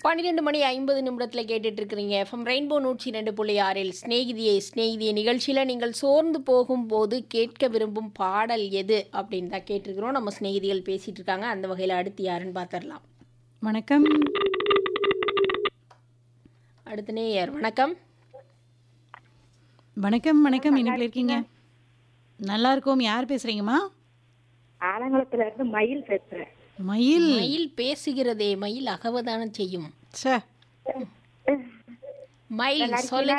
பன்னிரெண்டு மணி ஐம்பது நிமிடத்தில் கேட்டுட்டு இருக்கிறீங்க எஃப்எம் ரெயின்போ நூற்றி ரெண்டு புள்ளி ஆறில் ஸ்நேகிதியே ஸ்நேகிதியே நிகழ்ச்சியில் நீங்கள் சோர்ந்து போகும்போது கேட்க விரும்பும் பாடல் எது அப்படின்னு தான் கேட்டிருக்கிறோம் நம்ம ஸ்நேகிதிகள் பேசிட்டு இருக்காங்க அந்த வகையில் அடுத்து யாருன்னு பார்த்துடலாம் வணக்கம் அடுத்து நேயர் வணக்கம் வணக்கம் வணக்கம் இனிப்பில் இருக்கீங்க நல்லா இருக்கோம் யார் பேசுறீங்கம்மா ஆலங்குளத்துல இருந்து மயில் பேசுறேன் மயில் மயில் பேசுகிறதே மயில் அகவதானம் செய்யும் ச்சே மயில் சொல்லுங்க